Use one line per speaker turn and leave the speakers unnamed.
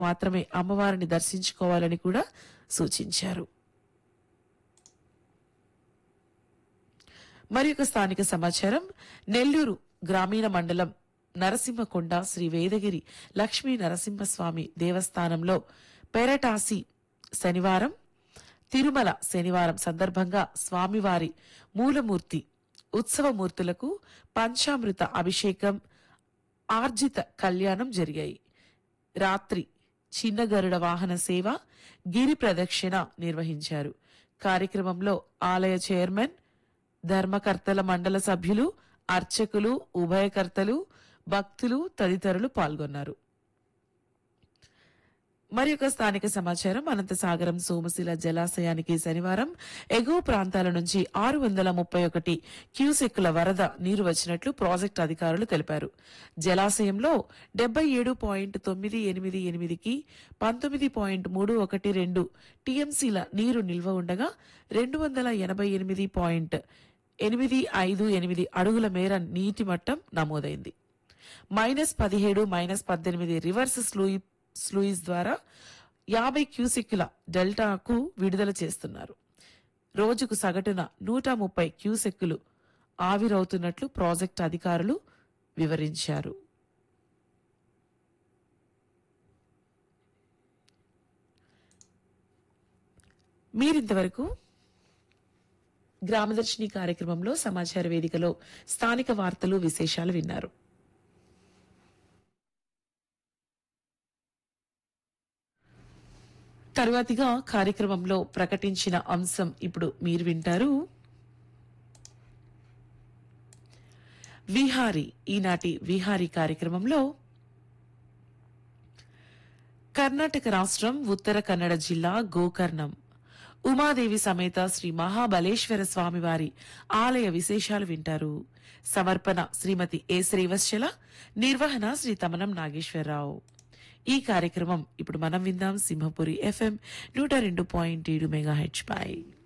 మాత్రమే అమ్మవారిని దర్శించుకోవాలని కూడా సూచించారు మరి ఒక స్థానిక సమాచారం నెల్లూరు గ్రామీణ మండలం నరసింహకొండ శ్రీ వేదగిరి లక్ష్మీ నరసింహస్వామి దేవస్థానంలో పెరటాసి శనివారం తిరుమల శనివారం సందర్భంగా స్వామివారి మూలమూర్తి ఉత్సవమూర్తులకు పంచామృత అభిషేకం ఆర్జిత కళ్యాణం జరిగాయి రాత్రి చిన్న గరుడ వాహన సేవ గిరి ప్రదక్షిణ నిర్వహించారు కార్యక్రమంలో ఆలయ చైర్మన్ ధర్మకర్తల మండల సభ్యులు అర్చకులు ఉభయకర్తలు భక్తులు తదితరులు పాల్గొన్నారు మరి ఒక స్థానిక సమాచారం అనంతసాగరం సోమశిల జలాశయానికి శనివారం ఎగువ ప్రాంతాల నుంచి ఆరు వందల ముప్పై ఒకటి క్యూసెక్కుల వరద నీరు వచ్చినట్లు ప్రాజెక్టు అధికారులు తెలిపారు జలాశయంలో డెబ్బై ఏడు పాయింట్ తొమ్మిది ఎనిమిది ఎనిమిదికి పంతొమ్మిది పాయింట్ మూడు ఒకటి రెండు టీఎంసీల నీరు నిల్వ ఉండగా రెండు వందల ఎనభై ఎనిమిది పాయింట్ ఎనిమిది ఐదు ఎనిమిది అడుగుల మేర నీటి మట్టం నమోదైంది మైనస్ పదిహేడు మైనస్ పద్దెనిమిది రివర్స్ స్లూయి స్లూయిస్ ద్వారా యాభై క్యూసెక్కుల డెల్టాకు విడుదల చేస్తున్నారు రోజుకు సగటున నూట ముప్పై క్యూసెక్కులు ఆవిరవుతున్నట్లు ప్రాజెక్టు అధికారులు వివరించారు మీరింతవరకు గ్రామదర్శిని కార్యక్రమంలో సమాచార వేదికలో స్థానిక వార్తలు విశేషాలు విన్నారు తరువాతిగా కార్యక్రమంలో ప్రకటించిన అంశం ఇప్పుడు మీరు వింటారు విహారీ ఈనాటి విహారీ కార్యక్రమంలో కర్ణాటక రాష్ట్రం ఉత్తర కన్నడ జిల్లా గోకర్ణం ఉమాదేవి సమేత శ్రీ మహాబలేశ్వర స్వామివారి ఆలయ విశేషాలు వింటారు సమర్పణ శ్రీమతి ఏ శ్రీవత్సల నిర్వహణ శ్రీ తమనం నాగేశ్వరరావు ఈ కార్యక్రమం ఇప్పుడు మనం విందాం సింహపురి ఎఫ్ఎం నూట రెండు పాయింట్ ఏడు మెగా హెచ్ పై